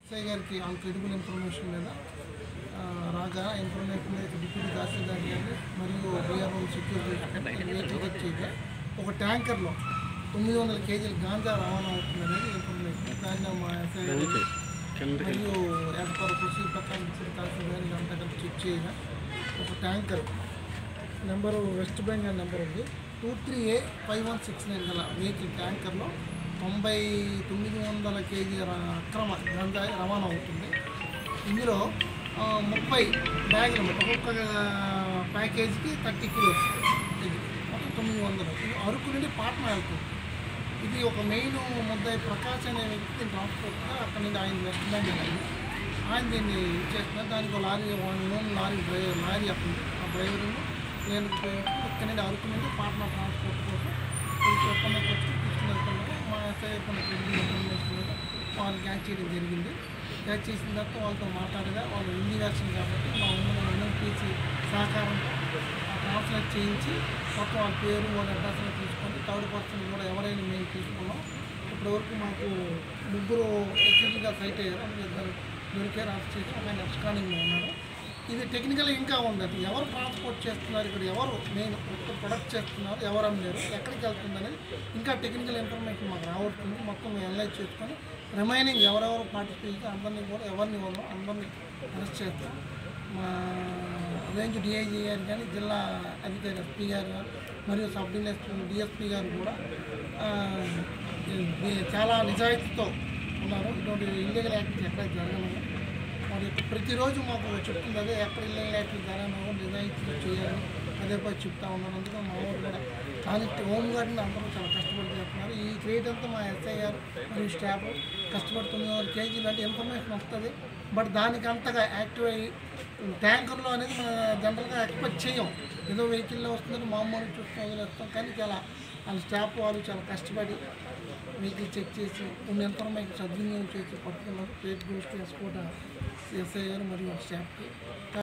SI గారికి on credible information మీద ఆ, రాగా ఇన్ఫర్మేషన్ మీద డిప్యూటీ తహసీల్దార్ గారిని మరియు బీఆర్ఓ సెక్యూరిటీ చేయగా ఒక ట్యాంకర్లో తొమ్మిది వందల కేజీల గాంజా రవాణా అవుతుంది అనేది ఇన్ఫర్మేషన్ దాన్ని మా ఎస్ఐ గారు మరియు ఏర్పాటు కృషి ప్రకారం డిప్యూటీ తహసీల్దార్ ఇదంతా కలిపి చెక్ చేయగా ఒక tanker number west Bengal number ఉంది two three A five one six nine గల వెహికల్ ట్యాంకర్లో తొంభై తొమ్మిది వందల కేజీ ర- అక్రమ గంజాయి రవాణా అవుతుంది ఇందులో ఆ, ముప్పై బ్యాగులు ఒక్కొక్క ప్యాకేజీకి థర్టీ కిలోస్ ఇది మొత్తం తొమ్మిది వందలు ఇది అరకు నుండి పాట్నా వెళ్తుంది ఇది ఒక మెయిన్ ముద్దాయి ప్రకాష్ అనే వ్యక్తి దీన్ని ట్రాన్స్పోర్ట్గా అక్కడ నుండి ఆయన వెస్ట్ బెంగాల్ అయింది ఆయన దీన్ని చేస్తున్నారు దానికి ఒక lorry one own lorry driver lorry అక్కడ ఆ డ్రైవర్ నేను ఇక్కడ నుండి అరకు నుండి పాట్నా ట్రాన్స్పోర్ట్ కోసం ఈ చెప్పన్న వచ్చి తీసుకుని వెళ్తున్నారు మా ఎస్ఐ కొన్ని క్రెడిట్ ఇన్ఫర్మేషన్ మీద వాళ్ళు క్యాచ్ చేయడం జరిగింది క్యాచ్ చేసిన తర్వాత వాళ్ళతో మాట్లాడగా వాళ్ళు హిందీ వ్యాక్సిన్ కాబట్టి మా ఉమ్మడి ఎన్ఎంపీసీ సహకారంతో ఆ ట్రాన్స్లేట్ చేయించి మొత్తం వాళ్ళ పేరు వాళ్ళ అడ్రస్లో తీసుకొని థర్డ్ పర్సన్ కూడా ఎవరైనా మేము తీసుకున్నాం ఇప్పటివరకు మాకు ముగ్గురు ఎక్యూజ్గా సైట్ అయ్యారు అందులో ఇద్దరు దొరికారు అరెస్ట్ చేసి ఒక ఆయన ఎక్స్కానింగ్లో ఉన్నారు ఇది టెక్నికల్ ఇంకా ఉంది అది ఎవరు ట్రాన్స్పోర్ట్ చేస్తున్నారు ఇక్కడ ఎవరు మెయిన్ ప్రొడక్ట్ చేస్తున్నారు ఎవరు అమ్మారు ఎక్కడికి వెళ్తుంది అనేది ఇంకా టెక్నికల్ ఇన్ఫర్మేషన్ మాకు రావట్లేదు మొత్తం అనలైజ్ చేసుకొని రిమైనింగ్ ఎవరెవరు పార్టిసిపేట్ అందరినీ కూడా ఎవరిని వల్ల అందరినీ అరెస్ట్ చేస్తాం మా రేంజ్ డిఐజీ గారు కానీ జిల్లా అధికారి ఎస్పీ గారు కానీ మరియు సబ్ డిఎస్పీ డిఎస్పీ గారు కూడా ఆ, ఇది చాలా నిజాయితీతో ఉన్నారు ఇటువంటి ఇల్లీగల్ యాక్టివిటీ ఎక్కడ జరగలేదు మరి ప్రతిరోజు మాకు చెప్తుంది అదే ఎక్కడ ఇల్లీగల్ యాక్టివిటీ జరగను నిజాయితీతో చేయాలి అదే పై చెప్తా ఉన్నాను అందుకని మా ఊరు కూడా కానీ హోమ్ గార్డ్ని అందరూ చాలా కష్టపడి చేస్తున్నారు ఈ క్రియేట్ అంతా మా ఎస్ఐ గారు మరియు స్టాఫ్ కష్టపడి తొమ్మిది వందల కేజీలు అంటే ఇన్ఫర్మేషన్ వస్తుంది బట్ దానికి అంతగా యాక్టివ్ అయ్యి ట్యాంకర్లో అనేది మన జనరల్గా ఎక్స్పెక్ట్ చేయం ఏదో వెహికల్లో వస్తుందని మామూలు చూస్తూ వదిలేస్తాం కానీ చాలా వాళ్ళ స్టాఫ్ వాళ్ళు చాలా కష్టపడి వెహికల్ చెక్ చేసి కొన్ని ఇన్ఫర్మేషన్ సద్వినియోగం చేసి పట్టుకున్నారు స్టేట్ గోస్ట్ ఎస్కోట ఎస్ఐ గారు మరియు స్టాఫ్కి